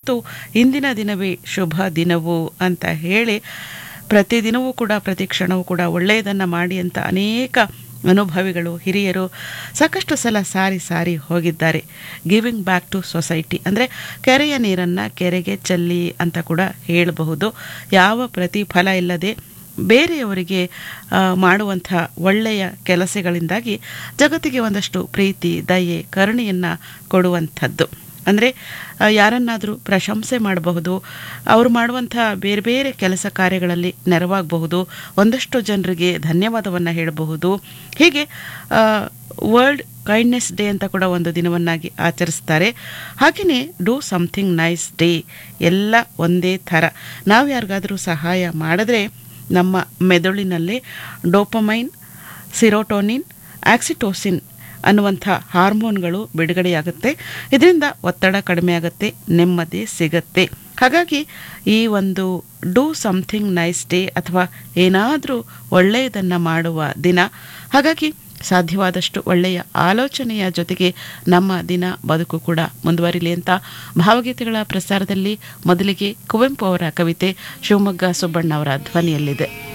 ಇವತ್ತು ಇಂದಿನ ದಿನವೇ ಶುಭ ದಿನವು ಅಂತ ಹೇಳಿ ಪ್ರತಿದಿನವೂ ಕೂಡ ಪ್ರತಿ ಕ್ಷಣವೂ ಕೂಡ ಒಳ್ಳೆಯದನ್ನು ಮಾಡಿ ಅಂತ ಅನೇಕ ಅನುಭವಿಗಳು ಹಿರಿಯರು ಸಾಕಷ್ಟು ಸಲ ಸಾರಿ ಸಾರಿ ಹೋಗಿದ್ದಾರೆ ಗಿವಿಂಗ್ ಬ್ಯಾಕ್ ಟು ಸೊಸೈಟಿ ಅಂದರೆ ಕೆರೆಯ ನೀರನ್ನು ಕೆರೆಗೆ ಚೆಲ್ಲಿ ಅಂತ ಕೂಡ ಹೇಳಬಹುದು ಯಾವ ಪ್ರತಿಫಲ ಇಲ್ಲದೆ ಬೇರೆಯವರಿಗೆ ಆ, ಮಾಡುವಂಥ ಒಳ್ಳೆಯ ಕೆಲಸಗಳಿಂದಾಗಿ ಜಗತ್ತಿಗೆ ಒಂದಷ್ಟು ಪ್ರೀತಿ ದಯೆ ಕರುಣೆಯನ್ನು ಕೊಡುವಂಥದ್ದು ಅಂದರೆ ಯಾರನ್ನಾದರೂ ಪ್ರಶಂಸೆ ಮಾಡಬಹುದು ಅವರು ಮಾಡುವಂಥ ಬೇರೆ ಬೇರೆ ಕೆಲಸ ಕಾರ್ಯಗಳಲ್ಲಿ ನೆರವಾಗಬಹುದು ಒಂದಷ್ಟು ಜನರಿಗೆ ಧನ್ಯವಾದವನ್ನು ಹೇಳಬಹುದು ಹೀಗೆ ವರ್ಲ್ಡ್ ಕೈಂಡ್ನೆಸ್ ಡೇ ಅಂತ ಕೂಡ ಒಂದು ದಿನವನ್ನಾಗಿ ಆಚರಿಸ್ತಾರೆ ಹಾಗೆಯೇ ಡೂ ಸಮಥಿಂಗ್ ನೈಸ್ ಡೇ ಎಲ್ಲ ಒಂದೇ ಥರ ನಾವು ಯಾರಿಗಾದರೂ ಸಹಾಯ ಮಾಡಿದ್ರೆ ನಮ್ಮ ಮೆದುಳಿನಲ್ಲಿ ಡೋಪಮೈನ್ ಸಿರೋಟೋನಿನ್ ಆಕ್ಸಿಟೋಸಿನ್ ಅನ್ನುವಂಥ ಹಾರ್ಮೋನ್ಗಳು ಬಿಡುಗಡೆಯಾಗುತ್ತೆ ಇದರಿಂದ ಒತ್ತಡ ಕಡಿಮೆ ಆಗುತ್ತೆ ನೆಮ್ಮದಿ ಸಿಗತ್ತೆ ಹಾಗಾಗಿ ಈ ಒಂದು ಡೂ ಸಮಥಿಂಗ್ ನೈಸ್ ಡೇ ಅಥವಾ ಏನಾದರೂ ಒಳ್ಳೆಯದನ್ನು ಮಾಡುವ ದಿನ ಹಾಗಾಗಿ ಸಾಧ್ಯವಾದಷ್ಟು ಒಳ್ಳೆಯ ಆಲೋಚನೆಯ ಜೊತೆಗೆ ನಮ್ಮ ದಿನ ಬದುಕು ಕೂಡ ಮುಂದುವರಿಲಿ ಅಂತ ಭಾವಗೀತೆಗಳ ಪ್ರಸಾರದಲ್ಲಿ ಮೊದಲಿಗೆ ಕುವೆಂಪು ಅವರ ಕವಿತೆ ಶಿವಮೊಗ್ಗ ಸುಬ್ಬಣ್ಣ ಅವರ ಧ್ವನಿಯಲ್ಲಿದೆ